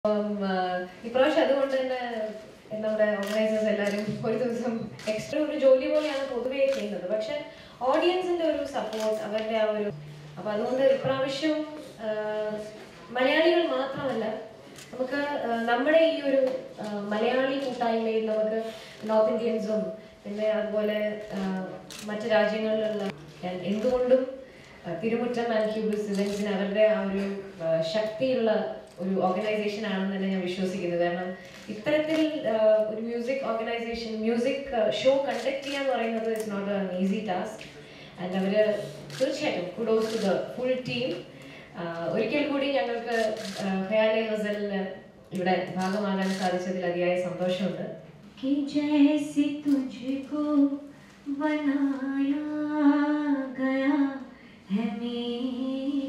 അപ്പം ആ, ഇപ്രാവശ്യം അതുകൊണ്ട് തന്നെ നമ്മുടെ ഓർഗനൈസേഴ്സ് എല്ലാവരും ഒരു ദിവസം എക്സ്ട്രാ ഒരു ജോലി പോലെയാണ് പൊതുവേ ചെയ്യുന്നത് പക്ഷെ ഓഡിയൻസിന്റെ ഒരു സപ്പോർട്ട് അവരുടെ ആ ഒരു അപ്പൊ അതുകൊണ്ട് ഇപ്രാവശ്യം ആ, മലയാളികൾ മാത്രമല്ല നമുക്ക് ആ, നമ്മുടെ ഈ ഒരു ആ, മലയാളി കൂട്ടായ്മയിൽ നമുക്ക് നോർത്ത് ഇന്ത്യൻസും പിന്നെ അതുപോലെ ആ, മറ്റ് രാജ്യങ്ങളിലുള്ള ഞാൻ എന്തുകൊണ്ടും ആ, തിരുമുറ്റം ആൻഡ് ക്യൂബിസ് ഇവൻസിന് അവരുടെ ആ ഒരു ആ, ശക്തിയുള്ള ഒരു ഓർഗനൈസേഷൻ ആണെന്ന് തന്നെ ഞാൻ വിശ്വസിക്കുന്നത് കാരണം ഇത്തരത്തിൽ ആ, ഒരു music organisation music show conduct ചെയ്യുക എന്ന് പറയുന്നത് it's not an easy task and അവര് തീർച്ചയായിട്ടും kudos to the full team ഒരിക്കൽ കൂടി ഞങ്ങൾക്ക് ഖയാലെ ഗസലിന് ഇവിടെ ഭാഗമാകാൻ സാധിച്ചതിൽ അതിയായ സന്തോഷമുണ്ട് कि जैसे तुझको बनाया गया है मेरे